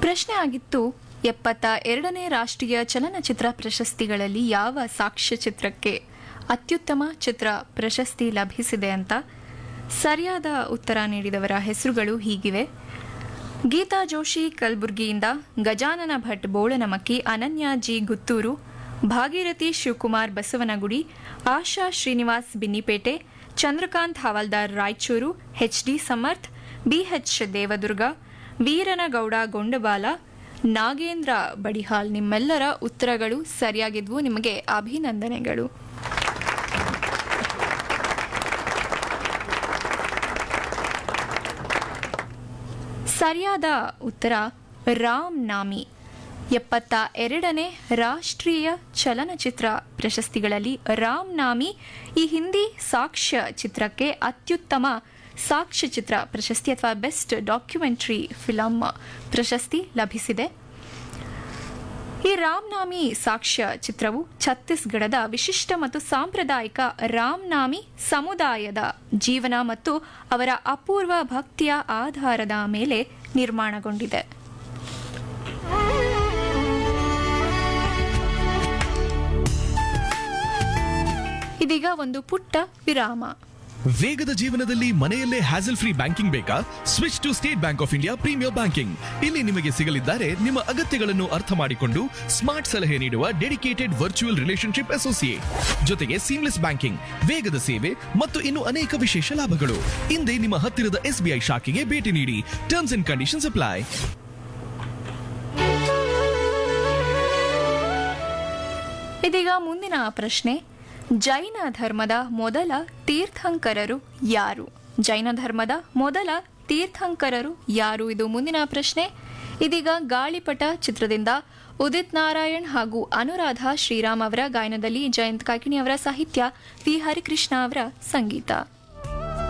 ಪ್ರಶ್ನೆ ಆಗಿತ್ತು ಎಪ್ಪತ್ತ ಎರಡನೇ ರಾಷ್ಟ್ರೀಯ ಚಲನಚಿತ್ರ ಪ್ರಶಸ್ತಿಗಳಲ್ಲಿ ಯಾವ ಸಾಕ್ಷ್ಯಚಿತ್ರಕ್ಕೆ ಅತ್ಯುತ್ತಮ ಚಿತ್ರ ಪ್ರಶಸ್ತಿ ಲಭಿಸಿದೆ ಅಂತ ಸರಿಯಾದ ಉತ್ತರ ನೀಡಿದವರ ಹೆಸರುಗಳು ಹೀಗಿವೆ Geetha Joshi ಕಲಬುರ್ಗಿಯಿಂದ Gajanana Bhat Bolanamakki Ananya G Gutturu Bhagirathi Shivakumar Basavanagudi Asha Srinivas Binnypete Chandrakant Havaldar Raichur H D Samarth BH Devadurga Veeranagouda Gondabala Nagendra Badihal ನಿಮ್ಮೆಲ್ಲರ ಉತ್ತರಗಳು ಸರಿಯಾಗಿದ್ವು ನಿಮಗೆ ಅಭಿನಂದನೆಗಳು ಸರಿಯಾದ ಉತ್ತರ ರಾಮ್ ನಾಮಿ ಎಪ್ಪತ್ತ ಎರಡನೇ ರಾಷ್ಟ್ರೀಯ ಚಲನಚಿತ್ರ ಪ್ರಶಸ್ತಿಗಳಲ್ಲಿ ರಾಮ್ ನಾಮಿ ಈ ಹಿಂದಿ ಸಾಕ್ಷ್ಯ ಚಿತ್ರಕ್ಕೆ ಅತ್ಯುತ್ತಮ ಸಾಕ್ಷ್ಯ ಚಿತ್ರ ಪ್ರಶಸ್ತಿ ಅಥವಾ ಬೆಸ್ಟ್ ಡಾಕ್ಯುಮೆಂಟರಿ ಫಿಲಂ ಪ್ರಶಸ್ತಿ ಲಭಿಸಿದೆ ಈ ರಾಮ್ನಾಮಿ ಸಾಕ್ಷ್ಯ ಚಿತ್ರವು ಛತ್ತೀಸ್ಗಢದ ವಿಶಿಷ್ಟ ಮತ್ತು ಸಾಂಪ್ರದಾಯಿಕ ರಾಮ್ನಾಮಿ ಸಮುದಾಯದ ಜೀವನ ಮತ್ತು ಅವರ ಅಪೂರ್ವ ಭಕ್ತಿಯ ಆಧಾರದ ಮೇಲೆ ನಿರ್ಮಾಣಗೊಂಡಿದೆ ಇದೀಗ ಒಂದು ಪುಟ್ಟ ವಿರಾಮ ವೇಗದ ಜೀವನದಲ್ಲಿ ಮನೆಯಲ್ಲೇ ಹ್ಯಾಸಲ್ ಫ್ರೀ ಬ್ಯಾಂಕಿಂಗ್ ಬೇಕಾ switch to State Bank of India premier banking ಇಲ್ಲಿ ನಿಮಗೆ ಸಿಗಲಿದ್ದಾರೆ ನಿಮ್ಮ ಅಗತ್ಯಗಳನ್ನು ಅರ್ಥ ಮಾಡಿಕೊಂಡು ಸ್ಮಾರ್ಟ್ ಸಲಹೆ ನೀಡುವ ಡೆಡಿಕೇಟೆಡ್ ವರ್ಚುವಲ್ ರಿಲೇಶನ್ಶಿಪ್ ಅಸೋಸಿಯೇಟ್ ಜೊತೆಗೆ ಸೀಮ್ಲೆಸ್ ಬ್ಯಾಂಕಿಂಗ್ ವೇಗದ ಸೇವೆ ಮತ್ತು ಇನ್ನು ಅನೇಕ ವಿಶೇಷ ಲಾಭಗಳು ಹಿಂದೆ ನಿಮ್ಮ ಹತ್ತಿರದ ಎಸ್ಬಿಐ ಶಾಖೆಗೆ ಭೇಟಿ ನೀಡಿ ಟರ್ಮ್ಸ್ ಅಂಡ್ ಕಂಡೀಷನ್ಸ್ ಅಪ್ಲೈ ಇದೀಗ ಮುಂದಿನ ಪ್ರಶ್ನೆ ಜೈನ ಧರ್ಮದ ಮೊದಲ ತೀರ್ಥಂಕರರು ಯಾರು ಜೈನ ಧರ್ಮದ ಮೊದಲ ತೀರ್ಥಂಕರರು ಯಾರು ಇದು ಮುಂದಿನ ಪ್ರಶ್ನೆ ಇದೀಗ ಗಾಳಿಪಟ ಚಿತ್ರದಿಂದ ಉದಿತ್ ನಾರಾಯಣ್ ಹಾಗೂ ಅನುರಾಧ ಶ್ರೀರಾಮ್ ಅವರ ಗಾಯನದಲ್ಲಿ ಜಯಂತ್ ಕಾಕಿಣಿ ಅವರ ಸಾಹಿತ್ಯ ವಿ ಹರಿಕೃಷ್ಣ ಅವರ ಸಂಗೀತ